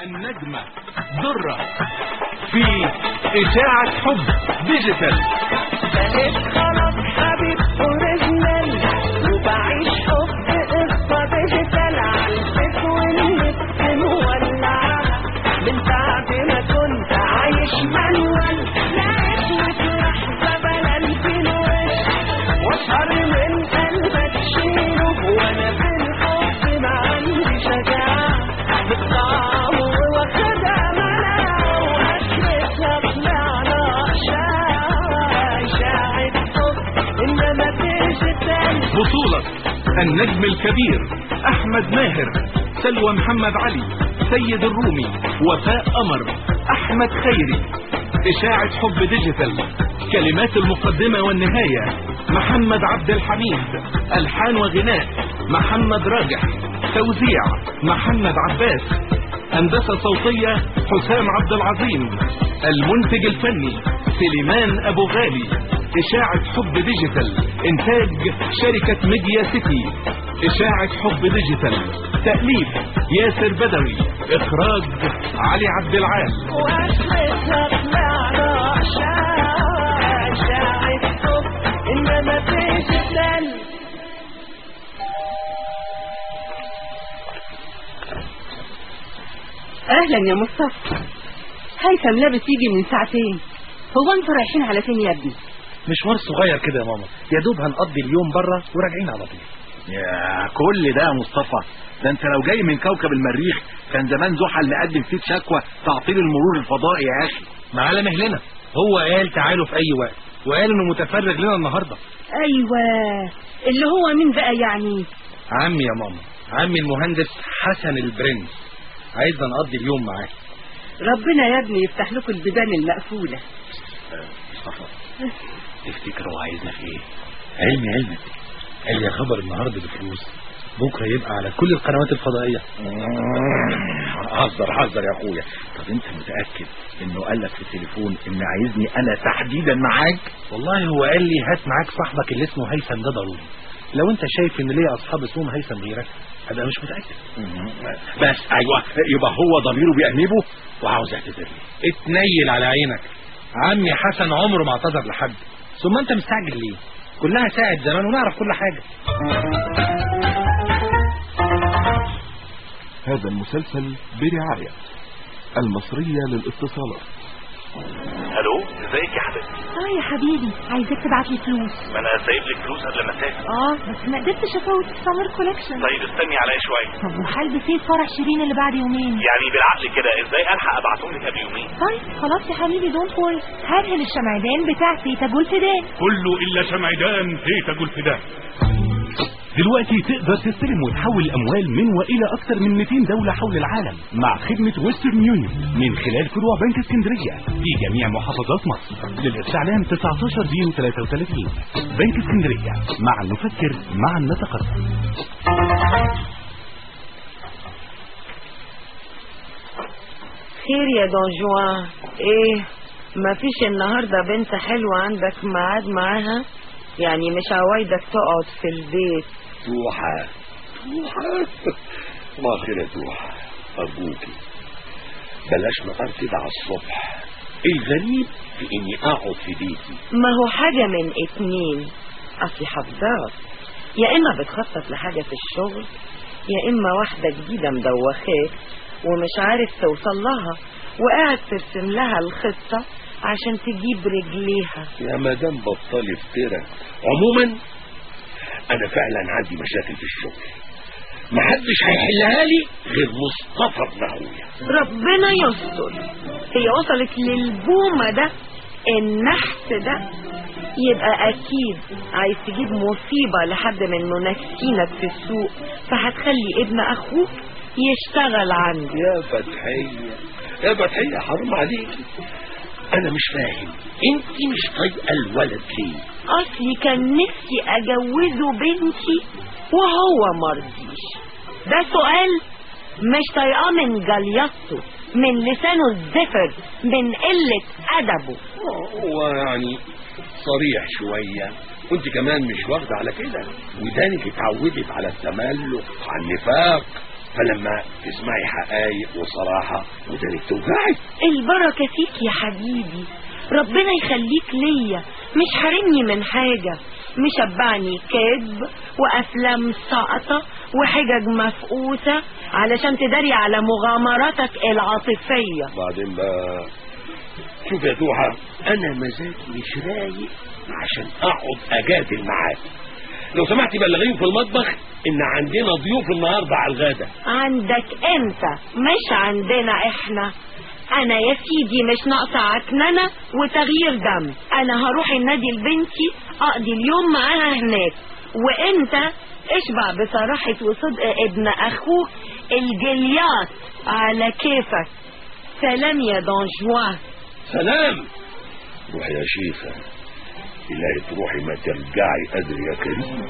النجمة درة في إشاعة حب ديجيتال بقيت خلاص حبيب اوريجينال وبعيش حب قصة ديجيتال عالفيس والنت مولعة من بعد ما كنت عايش مانوال لقيت في لحظة بلال في الوش واشهر من قلبك شيله وانا في الحب ما عندي شجاعة بالطعم واخدها مناعة واخرتها طلعنا اشاعة اشاعة حب انما ديجيتال بطولة النجم الكبير أحمد ماهر سلوى محمد علي سيد الرومي وفاء قمر أحمد خيري إشاعة حب ديجيتال كلمات المقدمة والنهاية محمد عبد الحميد ألحان وغناء محمد راجح توزيع محمد عباس هندسة صوتية حسام عبد العظيم المنتج الفني سليمان أبو غالي إشاعة حب ديجيتال إنتاج شركة ميديا سيتي إشاعة حب ديجيتال تأليف ياسر بدوي إخراج علي عبد العال واخرتها طلعنا اشاعة اشاعة حب انما ديجيتال اهلا يا مصطفى هيثم لابس يجي من ساعتين هو انتوا رايحين على فين يا ابني مشوار صغير كده يا ماما يا دوب هنقضي اليوم بره وراجعين على طول يا كل ده يا مصطفى ده انت لو جاي من كوكب المريخ كان زمان زحل مقدم فيك شكوى تعطيل المرور الفضائي يا اخي ما على مهلنا هو قال تعالوا في اي وقت وقال انه متفرغ لنا النهارده ايوه اللي هو مين بقى يعني عمي يا ماما عمي المهندس حسن البرنس عايزنا نقضي اليوم معاه ربنا يا ابني يفتح لكم البيبان المقفوله مصطفى تفتكر هو عايزنا في ايه علمي علمك قال يا خبر النهارده بفلوس بكره يبقى على كل القنوات الفضائيه حذر حذر يا اخويا طب انت متاكد انه قال لك في التليفون ان عايزني انا تحديدا معاك والله هو قال لي هات معاك صاحبك اللي اسمه هيثم ده ضروري لو انت شايف ان ليا اصحاب اسمهم هيثم غيرك ابقى مش متاكد بس ايوه يبقى هو ضميره بيأنبه وعاوز يعتذر لي اتنيل على عينك عمي حسن عمره ما اعتذر لحد ثم انت مستعجل ليه كلها ساعة زمان ونعرف كل حاجة هذا المسلسل برعاية المصرية للاتصالات الو ازيك يا حبيبتي اه يا حبيبي عايزاك تبعت لي فلوس ما انا سايب لك فلوس قبل ما اسافر اه بس ما قدرتش افوت السمر كولكشن طيب استني عليا شويه طب وهلبس ايه في فرح شيرين اللي بعد يومين يعني بالعقل كده ازاي الحق ابعتهم لك قبل يومين طيب خلاص يا حبيبي دونت وري هرهن الشمعدان بتاع تيتا جولفدان كله إلا شمعدان تيتا جولفدان دلوقتي تقدر تستلم وتحول الأموال من وإلى أكثر من 200 دولة حول العالم مع خدمة ويسترن يونيون من خلال فروع بنك اسكندرية في جميع محافظات مصر للاستعلام 19 زيرو 33 بنك اسكندرية معا نفكر معا نتقدم خير يا دون جوان ايه مفيش النهارده بنت حلوة عندك ميعاد معاها يعني مش عوايدك تقعد في البيت توحة توحة ما خير يا توحة أرجوكي بلاش نقار كده على الصبح الغريب في إني أقعد في بيتي ما هو حاجة من اتنين اصلي حافظاك يا اما بتخطط لحاجة في الشغل يا اما واحدة جديدة مدوخاك ومش عارف توصل لها وقاعد ترسم لها الخطة عشان تجيب رجليها يا مدام بطلي افترى عموما أنا فعلا عندي مشاكل في الشغل محدش هيحلها لي غير مصطفى ابن أخويا ربنا يستر هي وصلت للبومة ده النحس ده يبقى اكيد عايز تجيب مصيبة لحد من منافسينك في السوق فهتخلي ابن اخوك يشتغل عندي يا فتحية يا فتحية حرام عليكي أنا مش فاهم أنت مش طايقة الولد ليه اصلي كان نفسي اجوزه بنتي وهو مرضيش ده سؤال مش طايقاه من جليطته من لسانه الزفر من قلة أدبه هو يعني صريح شوية وانت كمان مش واخدة على كده ودانك اتعودت على التملق على النفاق فلما تسمعي حقايق وصراحة ودانك توجعك البركة فيك يا حبيبي ربنا يخليك ليا مش حارمني من حاجة مشبعني كذب وأفلام ساقطة وحجج مفقوسة علشان تداري على مغامراتك العاطفية بعدين بقى شوف يا توحة انا مزاجي مش رايق عشان اقعد اجادل معاك لو سمحتي بلغيهم في المطبخ ان عندنا ضيوف النهارده على الغدا عندك انت مش عندنا احنا انا يا سيدي مش ناقصه عكننه وتغيير دم انا هروح النادي لبنتي اقضي اليوم معاها هناك وانت اشبع بصراحة وصدق ابن اخوك الجليات على كيفك سلام يا دونجوا سلام روحي يا شيخة إلهي تروحي ما ترجعي قدر يا كريم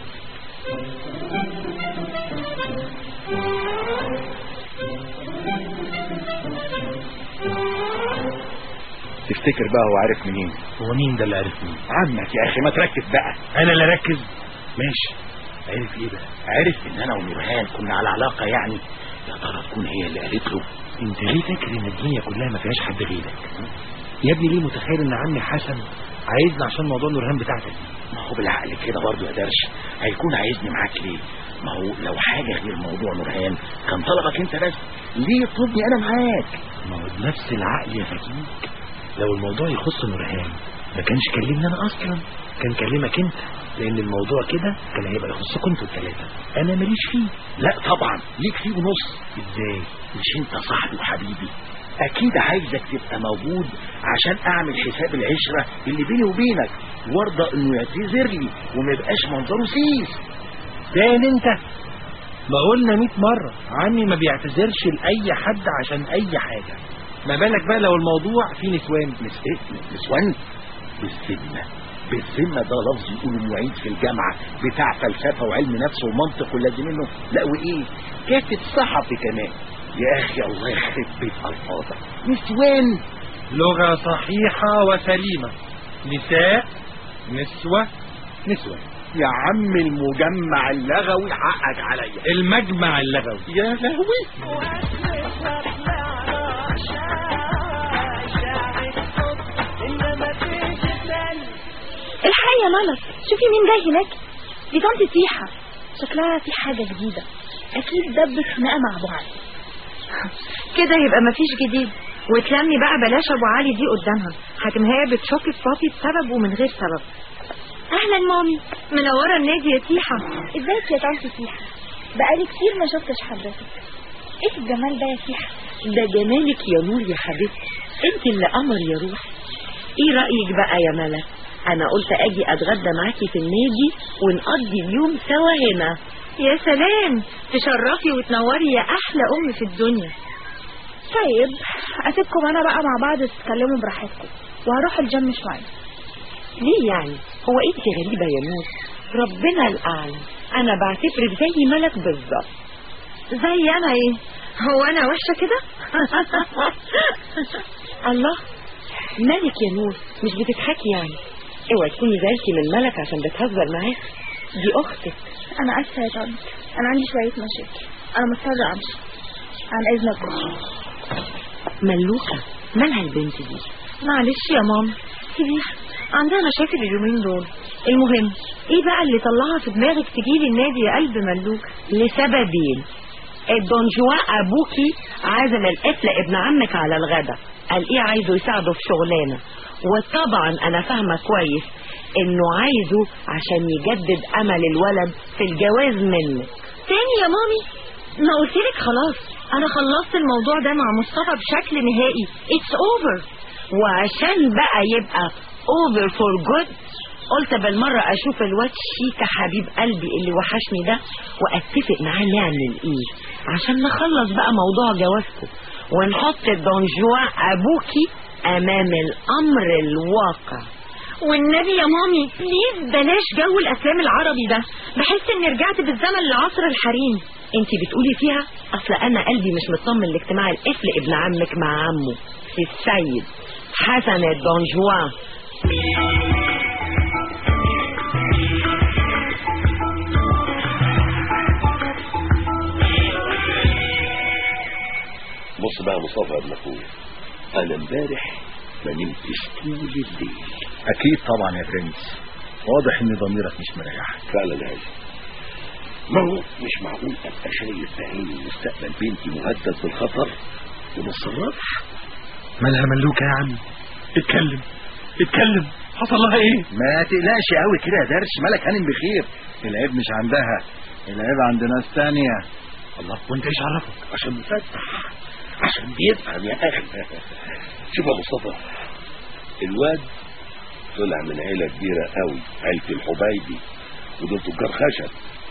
تفتكر بقى هو عارف منين هو مين ده اللي عرف مين عمك يا اخي ما تركز بقى انا اللي اركز ماشي عرف ايه بقى عارف ان انا ونورهان كنا على علاقة يعني يا ترى تكون هي اللي قالت له انت ليه فاكر ان الدنيا كلها ما فيهاش حد غيرك يا ابني ليه متخيل ان عمي حسن عايزنا عشان موضوع نورهان بتاعتك ما هو بالعقل كده برضه يا درش هيكون عايزني معاك ليه ما هو لو حاجة غير موضوع نورهان كان طلبك انت بس ليه يطلبني انا معاك ما هو بنفس العقل يا فكيك لو الموضوع يخص نورهان ما كانش كلمني انا اصلا كان كلمك انت لان الموضوع كده كان هيبقى يخصكم انتوا الثلاثه انا ماليش فيه لا طبعا ليك فيه ونص ازاي مش انت صاحبي وحبيبي اكيد عايزك تبقى موجود عشان اعمل حساب العشرة اللي بيني وبينك وارضى انه يعتذر لي وما يبقاش منظره سيس تاني انت ما قلنا 100 مرة عمي ما بيعتذرش لأي حد عشان أي حاجة ما بالك بقى لو الموضوع فيه نسوان مس ايه نسوان بالذمة بالذمة ده لفظ يقوله المعيد في الجامعة بتاع فلسفة وعلم نفس ومنطق ولازم منه لا وايه كاتب صحفي كمان يا اخي الله يخرب بيت الفاظك نسوان لغة صحيحة وسليمة نساء نسوة نسوة يا عم المجمع اللغوي حقك عليا المجمع اللغوي يا لهوي الحقي يا ملك شوفي مين جاي هناك دي طنط سيحة شكلها في حاجة جديدة أكيد دبت خناقة مع أبو علي كده يبقى مفيش جديد وتلمي بقى بلاش ابو علي دي قدامها حاتم هي بتشك في بابي بسبب ومن غير سبب أهلا مامي منوره النادي يا تيحه ازيك يا طنط سيحة بقالي كتير ما شفتش حضرتك ايه الجمال ده يا سيحة ده جمالك يا نور يا حبيبتي انت اللي قمر يا روح ايه رايك بقى يا ملك انا قلت اجي اتغدى معاكي في النادي ونقضي اليوم سوا هنا يا سلام تشرفي وتنوري يا احلى ام في الدنيا طيب اسيبكم انا بقى مع بعض تتكلموا براحتكم وهروح الجيم شوية ليه يعني هو انت غريبه يا نور ربنا الاعلم انا بعتبرك زي ملك بالظبط زي انا ايه هو انا وحشه كده الله مالك يا نور مش بتضحكي يعني اوعي تكوني زعلتي من ملك عشان بتهزر معاك دي اختك انا اسفة يا طنط انا عندي شوية مشاكل انا مضطرة امشي عن اذنك ملوكة مالها البنت دي معلش يا ماما سيبيها عندها مشاكل اليومين دول المهم ايه بقى اللي طلعها في دماغك تجيلي النادي يا قلب ملوكة لسببين الدونجوا ابوكي عازم القفل ابن عمك على الغدا قال ايه عايزه يساعده في شغلانه وطبعا انا فاهمه كويس انه عايزه عشان يجدد امل الولد في الجواز منك تاني يا مامي ما قلتلك خلاص انا خلصت الموضوع ده مع مصطفى بشكل نهائي اتس اوفر وعشان بقى يبقى اوفر فور جود قلت بالمرة اشوف الواد شيكا حبيب قلبي اللي وحشني ده واتفق معاه نعمل ايه عشان نخلص بقى موضوع جوازكم ونحط الدونجوا ابوكي امام الامر الواقع والنبي يا مامي بليز بلاش جو الافلام العربي ده بحس اني رجعت بالزمن لعصر الحريم انت بتقولي فيها اصل انا قلبي مش مطمن لاجتماع القفل ابن عمك مع عمه في السيد حسن الدونجوا بص بقى يا مصطفى يا ابن اخويا انا امبارح ما نمتش طول الليل اكيد طبعا يا برنس واضح ان ضميرك مش مريحك فعلا يا عايز ما هو مش معقول ابقى شايف بعيني مستقبل بنتي مهدد بالخطر وما اتصرفش مالها ملوكة يا عم اتكلم اتكلم حصل لها ايه ما تقلقش قوي كده يا درش مالك هانم بخير العيب مش عندها العيب عند ناس تانية الله وانت ايش عرفك عشان مفتح عشان بيفهم يا اخي شوف يا مصطفى الواد طلع من عيلة كبيرة قوي عيلة الحبايبي ودول تجار خشب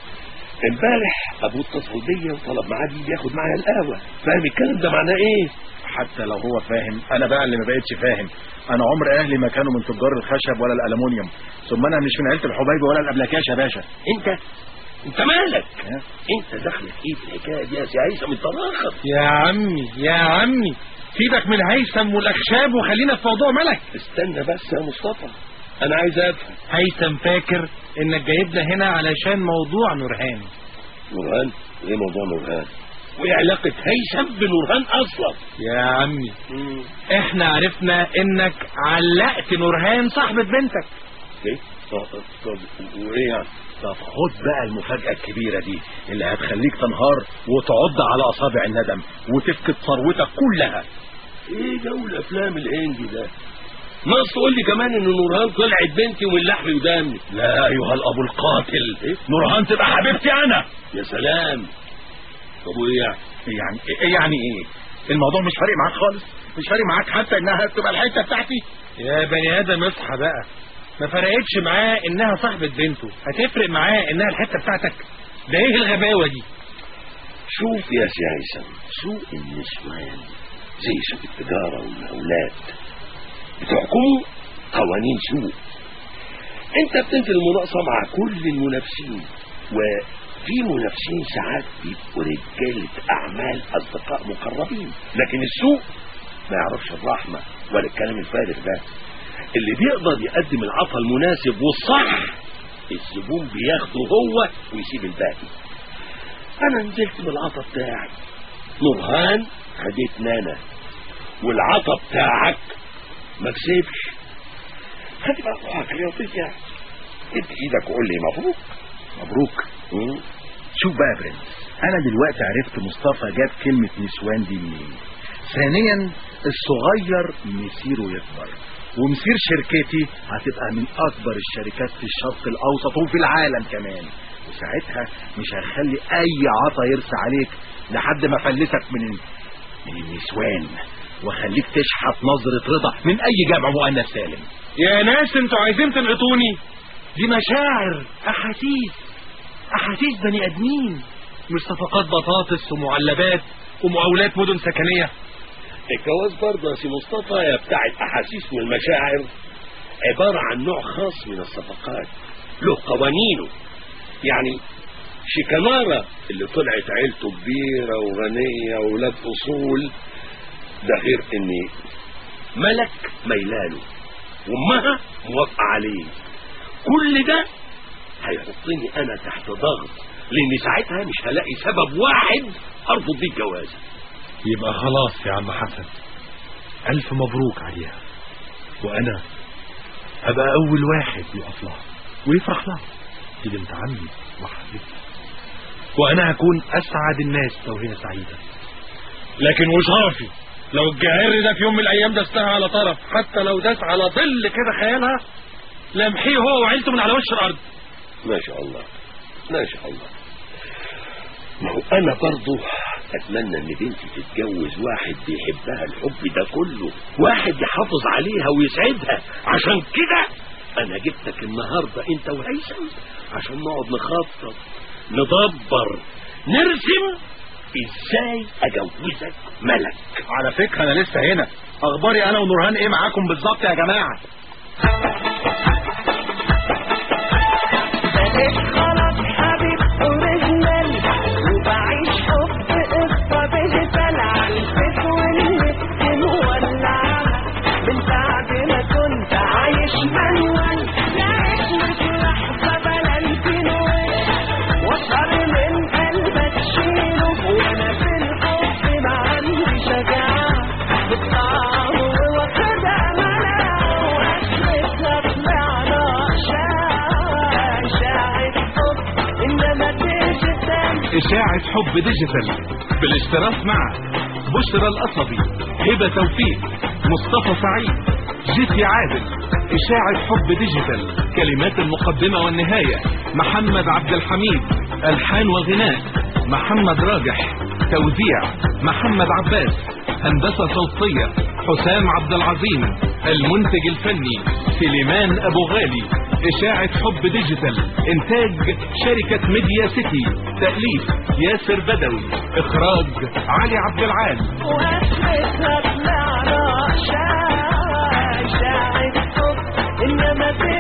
امبارح ابوه اتصل بيا وطلب معادي ياخد معايا القهوة فاهم الكلام ده معناه ايه حتى لو هو فاهم انا بقى اللي ما بقتش فاهم انا عمر اهلي ما كانوا من تجار الخشب ولا الالومنيوم ثم انا مش من عيله الحبايبي ولا الابلكاش يا باشا انت انت مالك ها؟ انت دخلك ايه في الحكايه دي يا سي هيثم انت راخص يا عمي يا عمي سيبك من هيثم والاخشاب وخلينا في موضوع ملك استنى بس يا مصطفى انا عايز افهم هيثم فاكر انك جايبنا هنا علشان موضوع نورهان نورهان ايه موضوع نورهان وايه علاقه هيثم بنورهان اصلا يا عمي احنا عرفنا انك علقت نورهان صاحبة بنتك ايه طب طب وايه يعني طب خد بقى المفاجأة الكبيرة دي اللي هتخليك تنهار وتعض على أصابع الندم وتفقد ثروتك كلها ايه جو الافلام الهندي ده ناقص تقول لي كمان ان نورهان طلعت بنتي ومن لحمي ودمي لا أيها الأب القاتل إيه؟ نورهان تبقى حبيبتي أنا يا سلام طب وايه يعني يعني إيه يعني إيه الموضوع مش فارق معاك خالص مش فارق معاك حتى إنها تبقى الحتة بتاعتي يا بني ادم اصحى بقى ما فرقتش معاه انها صاحبة بنته هتفرق معاه انها الحتة بتاعتك ده ايه الغباوة دي شوف يا سي هيثم سوق النسوان زي سوق التجارة والمقاولات بتحكموا قوانين سوق انت بتنزل المناقصة مع كل المنافسين وفي منافسين ساعات بيبقوا رجالة اعمال اصدقاء مقربين لكن السوق ما يعرفش الرحمة ولا الكلام الفارغ ده اللي بيقدر يقدم العطا المناسب والصح الزبون بياخده هو ويسيب الباقي انا نزلت بالعطا بتاعي نورهان خدتني انا والعطا بتاعك ما كسبش خلي بقى روحك رياضية ادي ايدك وقول لي مبروك مبروك مم. شوف بقى يا برنس أنا دلوقتي عرفت مصطفى جاب كلمة نسوان دي منين ثانيا الصغير مسيره يكبر ومسير شركتي هتبقى من أكبر الشركات في الشرق الأوسط وفي العالم كمان وساعتها مش هخلي أي عطا يرسى عليك لحد ما فلتك من من النسوان واخليك تشحت نظرة رضا من أي جمع مؤنث سالم يا ناس انتوا عايزين تنقطوني دي مشاعر احاسيس احاسيس بني ادمين مش صفقات بطاطس ومعلبات ومقاولات مدن سكنية الجواز برضه يا سي مصطفى يا بتاع الاحاسيس والمشاعر عبارة عن نوع خاص من الصفقات له قوانينه يعني شيكامارا اللي طلعت عيلته كبيرة وغنية وولاد أصول ده غير ان ملك ميلاله وامها موافقة عليه كل ده هيحطني انا تحت ضغط لان ساعتها مش هلاقي سبب واحد ارفض بيه الجواز يبقى خلاص يا عم حسن ألف مبروك عليها وأنا هبقى أول واحد يقف لها ويفرح لها دي بنت عمي وحبيبتي وأنا هكون أسعد الناس لو هي سعيدة لكن وشرفي لو الجعر ده في يوم من الأيام دستها على طرف حتى لو داس على ظل كده خيالها لمحيه هو وعيلته من على وش الأرض ما شاء الله ما شاء الله ما هو انا برضه اتمنى ان بنتي تتجوز واحد بيحبها الحب ده كله واحد يحافظ عليها ويسعدها عشان كده انا جبتك النهارده انت وهيثم عشان نقعد نخطط ندبر نرسم ازاي اجوزك ملك على فكرة أنا لسه هنا أخباري أنا ونورهان إيه معاكم بالظبط يا جماعة بقيت خلاص حبيب اوريجينال وبعيش حب قصة ديجيتال على الفيس والنت مولعة من بعد ما كنت عايش مانوال لقيت مش لحظة بلانتينو وصل من قلبك شيله وانا في الحب ما عندي شغال إشاعة حب ديجيتال بالاشتراك مع بشرى القصبي هبة توفيق مصطفى سعيد جيسي عادل إشاعة حب ديجيتال كلمات المقدمة والنهاية محمد عبد الحميد ألحان وغناء محمد راجح توزيع محمد عباس هندسة صوتية حسام عبد العظيم المنتج الفني سليمان أبو غالي إشاعة حب ديجيتال إنتاج شركة ميديا سيتي تأليف ياسر بدوي إخراج علي عبد العال واسمتها طلعنا شاعر شاعر حب انما